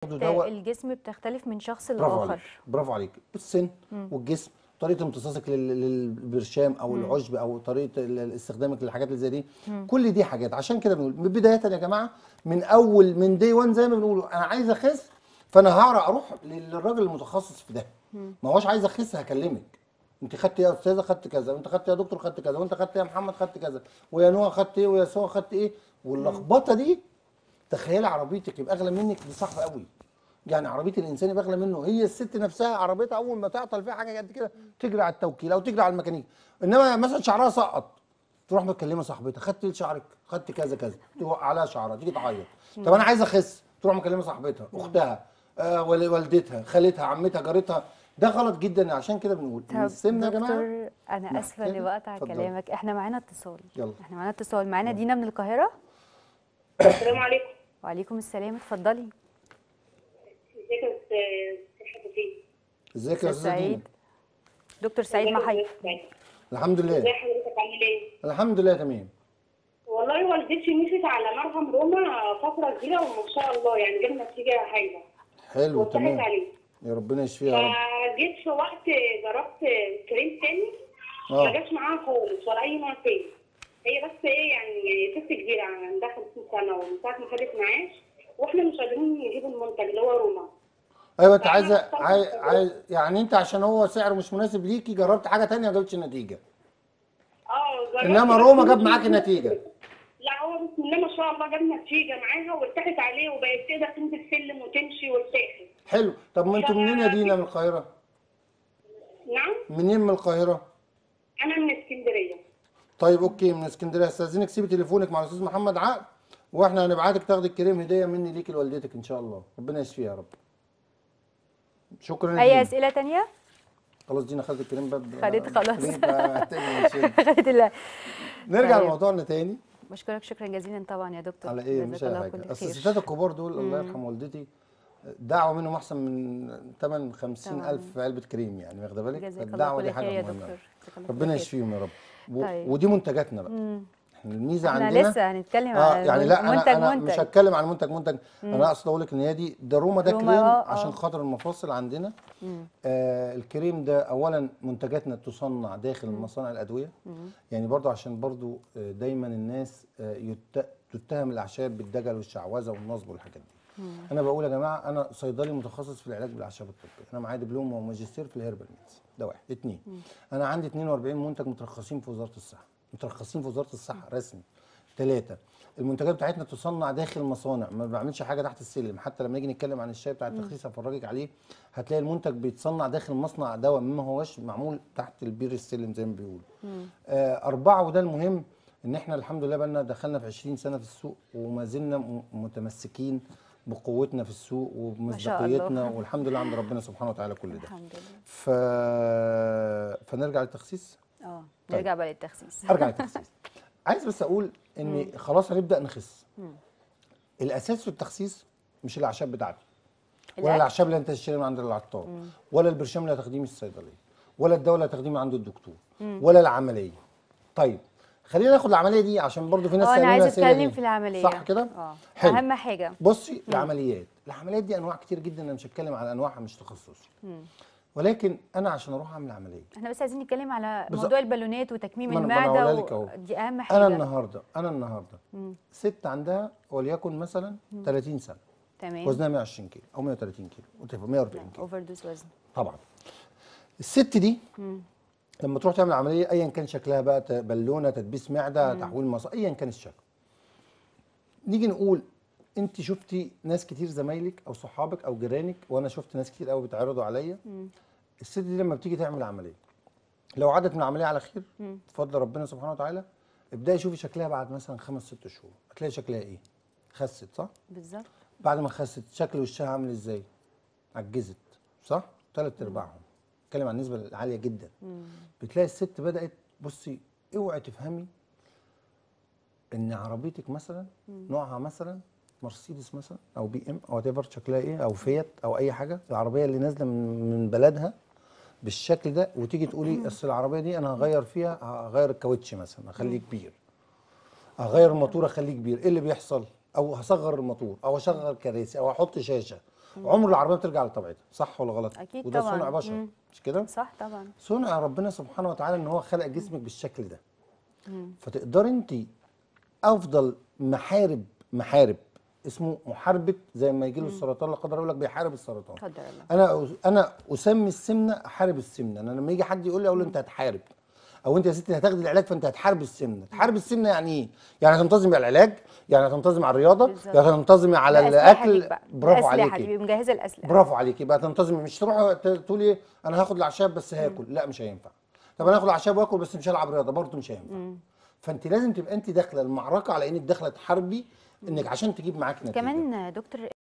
دواء الجسم بتختلف من شخص برافو عليك لاخر برافو عليك السن والجسم طريقه امتصاصك لل- للبرشام او العشب او طريقه ال- ال- استخدامك للحاجات اللي زي دي كل دي حاجات عشان كده بنقول من بدايه يا جماعه من اول من دي 1 زي ما بنقول انا عايز اخس فانا هعرف اروح للراجل المتخصص في ده ما هوش عايز اخس هكلمك انت خدت ايه يا استاذه خدت كذا وانت خدت ايه يا دكتور خدت كذا وانت خدت ايه يا محمد خدت كذا ويا نوع خدت ايه ويا سوى خدت ايه واللخبطه دي تخيلي عربيتك يبقى اغلى منك دي صعبه قوي يعني عربيه الانسان يبقى اغلى منه هي الست نفسها عربيتها اول ما تعطل فيها حاجه قد كده تجري على التوكيل او تجري على الميكانيك انما مثلا شعرها سقط تروح متكلمه صاحبتها خدت إيه شعرك خدت كذا كذا تروح عليها شعرها تيجي تعيط طب انا عايزه اخس تروح مكلمه صاحبتها اختها آه وال- والدتها خالتها عمتها جارتها ده غلط جدا عشان كده بنقول إن طب السمنه يا جماعه دكتور انا اسفه محتاجة- اني بقطع اتفضلي. كلامك احنا معانا اتصال يلا. احنا معانا اتصال معانا دينا من القاهره السلام عليكم وعليكم السلام اتفضلي ازيك يا استاذ حبيبي ازيك يا استاذ استاذ دينا؟ سعيد دكتور سعيد محي الحمد ازي لله حضرتك عامل ايه؟ الحمد لله تمام والله والدتي مشيت على مرهم روما فترة كبيرة وما شاء الله يعني جاب نتيجة هايلة حلو وارتحت تمام عليه يا ربنا يشفيها يا رب فجيت في وقت جربت كريم تاني آه. ما جاش معاها خالص ولا أي نوع تاني هي بس ايه يعني ست كبيرة عندها 50 سنة ومن ساعة ما خدت معاش واحنا مش قادرين نجيب المنتج اللي هو روما ايوه انت فأنا عايزه اخترت عاي... التجربة. عاي... يعني انت عشان هو سعره مش مناسب ليكي جربت حاجه تانية ما جابتش نتيجه اه جربت انما بس روما جاب مش- معاكي نتيجه لا هو بسم الله ما شاء الله جاب نتيجة معاها وارتحت عليه وبقت تقدر تنزل سلم وتمشي وتسافر حلو طب ما انتوا منين يا دينا من القاهره نعم منين من القاهره أنا من اسكندرية طيب اوكي من اسكندريه استاذنك سيبي تليفونك مع الاستاذ محمد عقل واحنا هنبعتك تاخدي الكريم هديه مني ليكي لوالدتك ان شاء الله ربنا يشفيها يا رب شكرا يا اي دينا. اسئله تانية خلاص دينا خدت الكريم بقى خدت خلاص. الكريم بقى تاني نشيل. خدت الله نرجع طيب. لموضوعنا تاني بشكرك شكرا جزيلا طبعا يا دكتور على ايه جزاك مش الله اي كل حاجه اصل خير. الستات الكبار دول الله يرحم والدتي دعوه منهم احسن من ثمن 50000 علبه كريم يعني واخده بالك جزاك الله فالدعوه كل دي خير يا حاجه دكتور مهمه جزاك الله ربنا كل خير. يشفيهم يا رب و... طيب. ودي منتجاتنا بقى احنا الميزه احنا عندنا لسه هنتكلم اه عن يعني لا منتج انا انا منتج مش هتكلم عن منتج منتج انا اقصد اقول لك ان هي دي ده روما ده روما، كريم آه، آه. عشان خاطر المفاصل عندنا آه الكريم ده اولا منتجاتنا تصنع داخل مصانع الادويه يعني برضو عشان برضو آه دايما الناس آه يت- تتهم الاعشاب بالدجل والشعوذه والنصب والحاجات دي انا بقول يا جماعه انا صيدلي متخصص في العلاج بالاعشاب الطبيه انا معايا دبلوم وماجستير في الهيربال ميديسن ده واحد اتنين انا عندي 42 منتج مترخصين في وزاره الصحه مترخصين في وزاره الصحه رسمي ثلاثة المنتجات بتاعتنا تصنع داخل المصانع ما بعملش حاجه تحت السلم حتى لما نيجي نتكلم عن الشاي بتاع الترخيص هفرجك عليه هتلاقي المنتج بيتصنع داخل مصنع دواء ما هوش معمول تحت البير السلم زي ما بيقولوا آه أربعة وده المهم ان احنا الحمد لله بقالنا دخلنا في 20 سنه في السوق وما زلنا م- متمسكين بقوتنا في السوق شاء الله. وبمصداقيتنا والحمد لله عند ربنا سبحانه وتعالى كل ده الحمد لله ف... فنرجع للتخسيس اه طيب. نرجع بقى للتخسيس ارجع للتخسيس عايز بس اقول ان خلاص هنبدا نخس الاساس في التخسيس مش الاعشاب بتاعتي ولا الأكل. الاعشاب اللي انت تشتريها من عند العطار ولا البرشام اللي هتاخديه من الصيدليه ولا الدواء اللي هتاخديه من عند الدكتور ولا العمليه طيب خلينا ناخد العمليه دي عشان برضو في ناس اه انا سألونا عايزه الأسئلة اتكلم دي. في العمليه صح كده اه حلو. اهم حاجه بصي العمليات العمليات دي انواع كتير جدا انا مش هتكلم على انواعها مش تخصصي ولكن انا عشان اروح اعمل عمليه احنا بس عايزين نتكلم على بالظبط. موضوع البلونات وتكميم ما أنا- ما أنا المعده هقولها لك أهو. دي اهم حاجه انا النهارده انا النهارده ست عندها وليكن مثلا 30 سنه تمام وزنها 120 كيلو او 130 كيلو وتبقى 140 كيلو اوفر دوز وزن طبعا الست دي لما تروح تعمل عمليه ايا كان شكلها بقى ت- بالونه تدبيس معده تحويل مص ايا كان الشكل نيجي نقول انت شفتي ناس كتير زمايلك او صحابك او جيرانك وانا شفت ناس كتير قوي بيتعرضوا عليا الست دي لما بتيجي تعمل عمليه لو عدت من العمليه على خير بفضل ربنا سبحانه وتعالى ابداي شوفي شكلها بعد مثلا خمس ست شهور هتلاقي شكلها ايه خست صح بالظبط بعد ما خست شكل وشها عامل ازاي عجزت صح ثلاث ارباعهم اتكلم عن النسبه العاليه جدا بتلاقي الست بدات بصي اوعي تفهمي ان عربيتك مثلا نوعها مثلا مرسيدس مثلا او بي ام او ايفر شكلها ايه او فيات او اي حاجه العربيه اللي نازله من من بلدها بالشكل ده وتيجي تقولي اصل العربيه دي انا هغير فيها هغير الكاوتش مثلا اخليه كبير هغير الموتور اخليه كبير ايه اللي بيحصل او هصغر الموتور او اشغل كراسي او احط شاشه عمر العربيه بترجع لطبيعتها صح ولا غلط أكيد وده طبعاً. صنع بشر مم. مش كده صح طبعا صنع ربنا سبحانه وتعالى ان هو خلق جسمك بالشكل ده فتقدر انت افضل محارب محارب اسمه محاربه زي ما يجي له السرطان لا قدر يقول لك بيحارب السرطان قدر الله انا انا اسمي السمنه احارب السمنه انا لما يجي حد يقول لي اقول له انت هتحارب او انت يا ستي هتاخدي العلاج فانت هتحارب السمنه تحارب السمنه يعني ايه يعني هتنتظمي على العلاج يعني هتنتظمي على الرياضه بالظبط. يعني هتنتظمي على بأسلحة الاكل ليك بقى. برافو بأسلحة، عليكي تبقي مجهزه الاسلحه برافو عليكي يبقى تنتظمي مش تروحي ت- تقولي انا هاخد الاعشاب بس هاكل لا مش هينفع طب انا هاخد الاعشاب واكل بس مش هلعب رياضه برضه مش هينفع فانت لازم تبقى انت داخله المعركه على انك داخله تحاربي انك عشان تجيب معاك نتيجه كمان دكتور